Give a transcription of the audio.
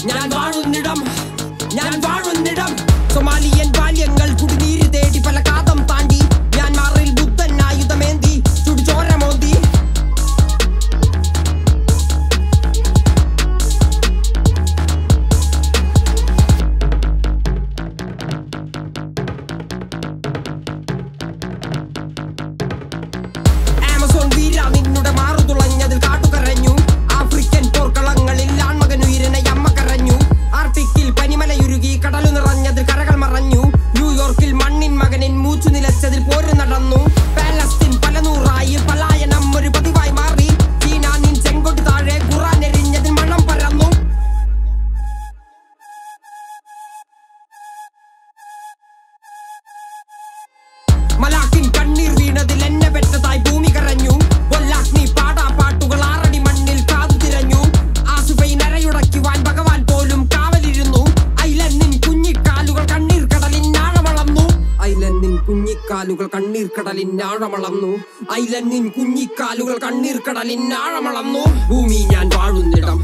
ഞാൻ വാഴുന്നിടം ഞാൻ വാഴുന്നിടം സൊമാലിയൻ ബാല്യങ്ങൾ കുടിനീര് തേടി പല കാതം താണ്ടി ഞാൻ മാറിൽ ബുദ്ധൻ ആയുധമേന്തി ചുടുചോര മോന്തി ആമസോൺ വീര നിന്നുടെ മാറു തുളഞ്ഞതിൽ കാട്ടുകരഞ്ഞു ആഫ്രിക്കൻ പോർക്കളങ്ങളിൽ ആൺമകനുയരനെ അമ്മ കരഞ്ഞു ആർട്ടിക്കിൽ പനിമലയുരുകി കടലു നിറഞ്ഞതിൽ കരകൾ മറഞ്ഞു ന്യൂയോർക്കിൽ മണ്ണിൻ മകനിൻ മൂച്ചു നിലച്ചതിൽ പോര് നടന്നു പാലസ്തീൻ പല നൂറായി പലായനം ഒരു പതിവായി മാറി ചീന നിൻ ചെങ്കൊടി താഴെ ഖുറാൻ എറിഞ്ഞതിൽ മണം പരന്നു മലാക്കിൻ കണ്ണീർ വീണതിൽ എന്നെ പെട്ടതായി ഭൂമി കരഞ്ഞു കൊല്ലാഗ്നി പാടാ പാട്ടുകൾ ആറടി മണ്ണിൽ കാതു തിരഞ്ഞു ആസുഫൈ നരയുടയ്ക്കുവാൻ ഭഗവാൻ പോലും കാവലിരുന്നു ഐലന്നിൻ കുഞ്ഞിക്കാലുകൾ കണ്ണീർ കടലിൻ ആഴമളന്നു ഐലന്നിൻ കുഞ്ഞിക്കാലുകൾ കണ്ണീർ കടലിൻ ആഴമളന്നു ഐലന്നിൻ കുഞ്ഞിക്കാലുകൾ കണ്ണീർ കടലിൻ ആഴമളന്നു ഭൂമി ഞാൻ വാഴുന്നിടം